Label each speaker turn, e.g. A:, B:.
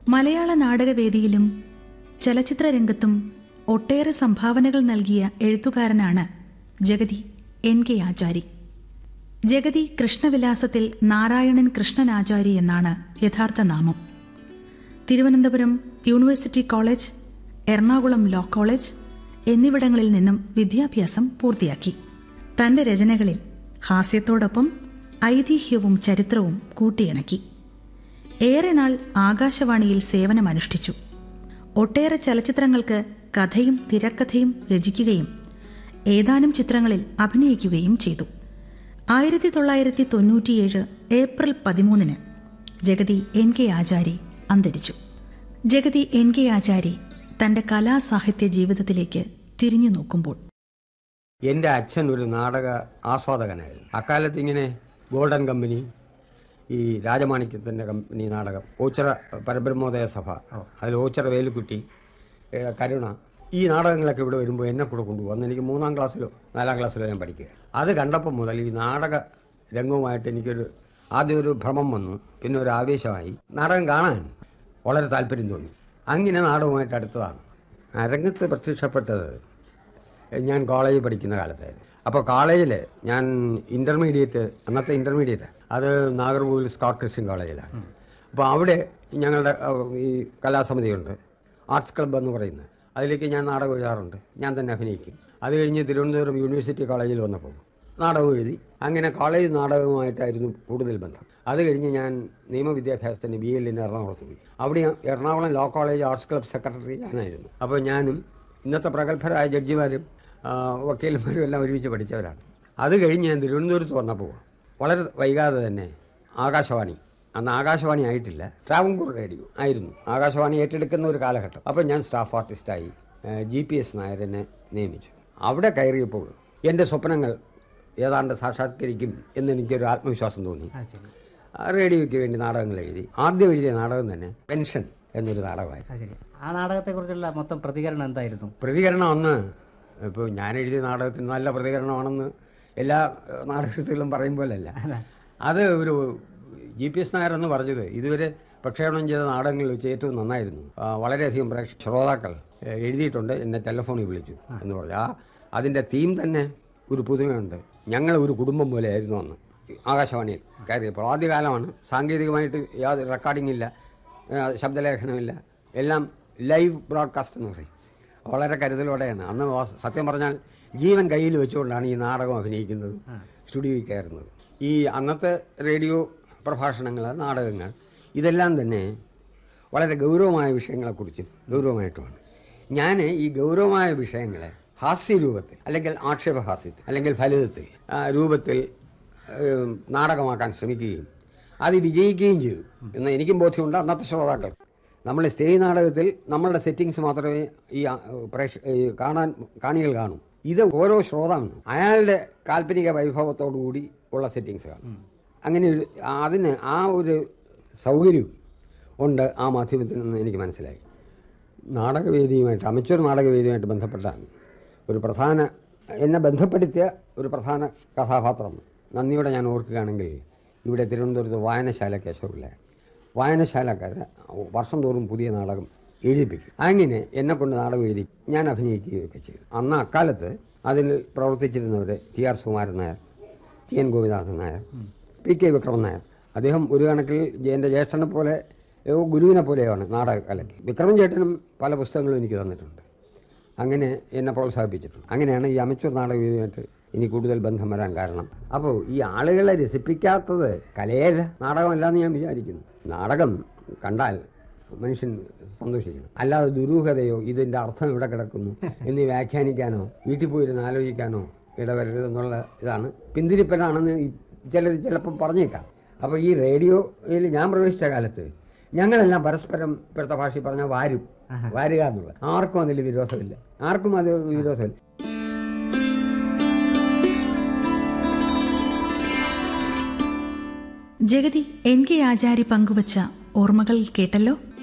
A: മലയാള നാടകവേദിയിലും ചലച്ചിത്ര രംഗത്തും ഒട്ടേറെ സംഭാവനകൾ നൽകിയ എഴുത്തുകാരനാണ് ജഗതി എൻ കെ ആചാരി ജഗതി കൃഷ്ണവിലാസത്തിൽ നാരായണൻ കൃഷ്ണൻ ആചാരി എന്നാണ് യഥാർത്ഥ നാമം Thiruvananthapuram university college Ernakulam law college എന്നിവിടങ്ങളിൽ നിന്നും വിദ്യാഭ്യാസം പൂർത്തിയാക്കി തന്റെ രചനകളിൽ ഹാസ്യത്തോടൊപ്പം ഐതിഹ്യവും ചരിത്രവും കൂട്ടിയിണക്കി ഏറെ നാൾ ആകാശവാണിയിൽ സേവനമനുഷ്ഠിച്ചു ഒട്ടേറെ ചലച്ചിത്രങ്ങൾക്ക് കഥയും തിരക്കഥയും രചിക്കുകയും ഏതാനും ചിത്രങ്ങളിൽ അഭിനയിക്കുകയും ചെയ്തു ആയിരത്തി തൊള്ളായിരത്തി തൊണ്ണൂറ്റിയേഴ് ഏപ്രിൽ പതിമൂന്നിന് ജഗതി എൻ കെ ആചാരി അന്തരിച്ചു ജഗതി എൻ കെ ആചാരി തന്റെ കലാസാഹിത്യ ജീവിതത്തിലേക്ക് തിരിഞ്ഞു നോക്കുമ്പോൾ
B: എൻ്റെ അച്ഛൻ ഒരു നാടക ആസ്വാദകനായിരുന്നു അക്കാലത്ത് ഇങ്ങനെ ഗോൾഡൻ കമ്പനി ഈ രാജമാണിക്യത്തിൻ്റെ കമ്പനി നാടകം ഓച്ചിറ പരബ്രഹ്മോദയ സഭ അതിൽ ഓച്ചിറ വേലുക്കുട്ടി ഏ, കരുണ ഈ നാടകങ്ങളൊക്കെ ഇവിടെ വരുമ്പോൾ എന്നെ കൂടെ കൊണ്ടുപോകും അന്ന് എനിക്ക് മൂന്നാം ക്ലാസ്സിലോ നാലാം ക്ലാസ്സിലോ ഞാൻ പഠിക്കുക അത് കണ്ടപ്പോൾ മുതൽ ഈ നാടക രംഗവുമായിട്ട് എനിക്കൊരു ആദ്യം ഒരു ഭ്രമം വന്നു പിന്നെ ഒരു ആവേശമായി നാടകം കാണാൻ വളരെ താല്പര്യം തോന്നി അങ്ങനെ നാടകവുമായിട്ട് അടുത്തതാണ് അരങ്ങത്ത് പ്രത്യക്ഷപ്പെട്ടത് ഞാൻ കോളേജിൽ പഠിക്കുന്ന കാലത്തായിരുന്നു അപ്പോൾ കോളേജിൽ ഞാൻ ഇൻ്റർമീഡിയറ്റ് അന്നത്തെ ഇൻ്റർമീഡിയറ്റ് അത് നാഗർകോവിൽ സ്കോട്ട് ക്രിസ്ത്യൻ കോളേജിലാണ് അപ്പോൾ അവിടെ ഞങ്ങളുടെ അഹ്, ഈ കലാസമിതിയുണ്ട് ആർട്സ് ക്ലബ്ബ് എന്ന് പറയുന്നത് അതിലേക്ക് ഞാൻ നാടകം എഴുതാറുണ്ട് ഞാൻ തന്നെ അഭിനയിക്കും അത് കഴിഞ്ഞ് തിരുവനന്തപുരം യൂണിവേഴ്സിറ്റി കോളേജിൽ വന്നപ്പോൾ നാടകം എഴുതി അങ്ങനെ കോളേജ് നാടകവുമായിട്ടായിരുന്നു കൂടുതൽ ബന്ധം അത് കഴിഞ്ഞ് ഞാൻ നിയമവിദ്യാഭ്യാസത്തിന് ബി എല്ലിന് എറണാകുളത്ത് പോയി അവിടെ ഞാൻ Ernakulam law college arts club secretary ഞാനായിരുന്നു അപ്പോൾ ഞാനും ഇന്നത്തെ പ്രഗത്ഭരായ ജഡ്ജിമാരും ആ, വക്കീലന്മാരും എല്ലാം ഒരുമിച്ച് പഠിച്ചവരാണ് അത് കഴിഞ്ഞ് ഞാൻ തിരുവനന്തപുരത്ത് വന്നപ്പോൾ വളരെ വൈകാതെ തന്നെ ആകാശവാണി അന്ന് ആകാശവാണി ആയിട്ടില്ല ട്രാവൻകൂർ റേഡിയോ ആയിരുന്നു ആകാശവാണി ഏറ്റെടുക്കുന്ന ഒരു കാലഘട്ടം അപ്പോൾ ഞാൻ സ്റ്റാഫ് ആർട്ടിസ്റ്റായി ജി പി എസ് നായരനെ നിയമിച്ചു അവിടെ കയറിയപ്പോൾ എൻ്റെ സ്വപ്നങ്ങൾ ഏതാണ്ട് സാക്ഷാത്കരിക്കും എന്നെനിക്കൊരു ആത്മവിശ്വാസം തോന്നി ആ, റേഡിയോയ്ക്ക് വേണ്ടി നാടകങ്ങൾ എഴുതി ആദ്യം എഴുതിയ നാടകം തന്നെ പെൻഷൻ എന്നൊരു നാടകമായിരുന്നു
C: അത് ശരി ആ നാടകത്തെക്കുറിച്ചുള്ള മൊത്തം പ്രതികരണം എന്തായിരുന്നു
B: പ്രതികരണം അന്ന് ഇപ്പോൾ ഞാൻ എഴുതിയ നാടകത്തിന് നല്ല പ്രതികരണമാണെന്ന് എല്ലാ ഏഹ്, നാടകത്തിലും പറയും പോലല്ല അത് ഒരു ജി പി എസ് നായർ എന്ന് പറഞ്ഞത് ഇതുവരെ പ്രക്ഷേപണം ചെയ്ത നാടകങ്ങളിൽ വെച്ച് ഏറ്റവും നന്നായിരുന്നു ആ, വളരെയധികം പ്രേക്ഷ ശ്രോതാക്കൾ ഏഹ്, എഴുതിയിട്ടുണ്ട് എന്നെ ടെലിഫോണിൽ വിളിച്ചു എന്ന് പറഞ്ഞു ആ അതിൻ്റെ തീം തന്നെ ഒരു പുതുമയുണ്ട് ഞങ്ങൾ ഒരു കുടുംബം പോലെയായിരുന്നു അന്ന് ആകാശവാണിയിൽ കയറിയപ്പോൾ ആദ്യകാലമാണ് സാങ്കേതികമായിട്ട് യാതൊരു റെക്കോർഡിംഗ് ഇല്ല ഏഹ്, ശബ്ദലേഖനമില്ല എല്ലാം ലൈവ് ബ്രോഡ്കാസ്റ്റ് എന്ന് പറയും വളരെ കരുതലോടെയാണ് അന്ന് വാസ്- സത്യം പറഞ്ഞാൽ ജീവൻ കയ്യിൽ വെച്ചുകൊണ്ടാണ് ഈ നാടകം അഭിനയിക്കുന്നത് സ്റ്റുഡിയോയിൽ കയറുന്നത് ഈ അന്നത്തെ റേഡിയോ പ്രഭാഷണങ്ങൾ നാടകങ്ങൾ ഇതെല്ലാം തന്നെ വളരെ ഗൗരവമായ വിഷയങ്ങളെക്കുറിച്ചും ഗൗരവമായിട്ടുമാണ് ഞാൻ ഈ ഗൗരവമായ വിഷയങ്ങളെ ഹാസ്യരൂപത്തിൽ അല്ലെങ്കിൽ ആക്ഷേപഹാസ്യത്തിൽ അല്ലെങ്കിൽ ഫലിതത്തിൽ ആ, രൂപത്തിൽ ഏം, നാടകമാക്കാൻ ശ്രമിക്കുകയും അത് വിജയിക്കുകയും ചെയ്തു എന്ന് എനിക്കും ബോധ്യമുണ്ട് അന്നത്തെ ശ്രോതാക്കൾ നമ്മൾ സ്റ്റേജ് നാടകത്തിൽ നമ്മളുടെ സെറ്റിങ്സ് മാത്രമേ ഈ ആ, പ്രേക്ഷ ഈ കാണാൻ കാണികൾ കാണൂ ഇത് ഓരോ ശ്രോതാവിനും അയാളുടെ കാൽപ്പനിക വൈഭവത്തോടു കൂടി ഉള്ള സെറ്റിങ്സ് കാണും അങ്ങനെ ഒരു അതിന് ആ ഒരു സൗകര്യം ഉണ്ട് ആ മാധ്യമത്തിൽ നിന്ന് എനിക്ക് മനസ്സിലായി നാടകവേദിയുമായിട്ട് അമച്ചൂർ നാടകവേദിയുമായിട്ട് ബന്ധപ്പെട്ടാണ് ഒരു പ്രധാന എന്നെ ബന്ധപ്പെടുത്തിയ ഒരു പ്രധാന കഥാപാത്രം നന്ദിയോടെ ഞാൻ ഓർക്കുകയാണെങ്കിൽ ഇവിടെ തിരുവനന്തപുരത്ത് വായനശാല കേശവപിള്ള വായനശാലക്കാരെ വർഷം തോറും പുതിയ നാടകം എഴുതിപ്പിക്കും അങ്ങനെ എന്നെ കൊണ്ട് നാടകം എഴുതി ഞാൻ അഭിനയിക്കുകയൊക്കെ ചെയ്തു അന്ന് അക്കാലത്ത് അതിൽ പ്രവർത്തിച്ചിരുന്നവർ T R Sukumaran Nair T N Gopinathan Nair P K Vikraman Nair അദ്ദേഹം ഒരു കണക്കിൽ എൻ്റെ ജ്യേഷ്ഠനെ പോലെ ഏ, ഗുരുവിനെ പോലെയാണ് നാടകകലയ്ക്ക് വിക്രമൻ ചേട്ടനും പല പുസ്തകങ്ങളും എനിക്ക് തന്നിട്ടുണ്ട് അങ്ങനെ എന്നെ പ്രോത്സാഹിപ്പിച്ചിട്ടുണ്ട് അങ്ങനെയാണ് ഈ അമച്ചൂർ നാടകവേദിയുമായിട്ട് ഇനി കൂടുതൽ ബന്ധം വരാൻ കാരണം അപ്പോൾ ഈ ആളുകളെ രസിപ്പിക്കാത്തത് കലയല്ല നാടകമല്ലാന്ന് ഞാൻ വിചാരിക്കുന്നു നാടകം കണ്ടാൽ മനുഷ്യൻ സന്തോഷിക്കണം അല്ലാതെ ദുരൂഹതയോ ഇതിൻ്റെ അർത്ഥം ഇവിടെ കിടക്കുന്നു എന്ന് വ്യാഖ്യാനിക്കാനോ വീട്ടിൽ പോയിരുന്ന് ആലോചിക്കാനോ ഇടവരരുതെന്നുള്ള ഇതാണ് പിന്തിരിപ്പനാണെന്ന് ഈ ചിലർ ചിലപ്പം പറഞ്ഞേക്കാം അപ്പോൾ ഈ റേഡിയോയിൽ ഞാൻ പ്രവേശിച്ച കാലത്ത് ഞങ്ങളെല്ലാം പരസ്പരം ഇപ്പോഴത്തെ ഭാഷയിൽ പറഞ്ഞാൽ വാരും വാരുക എന്നുള്ളത് ആർക്കും അതിൽ വിരോധമില്ല ആർക്കും അത് വിരോധമില്ല
A: ജഗതി എൻ കെ ആചാരി പങ്കുവച്ച ഓർമ്മകൾ കേട്ടല്ലോ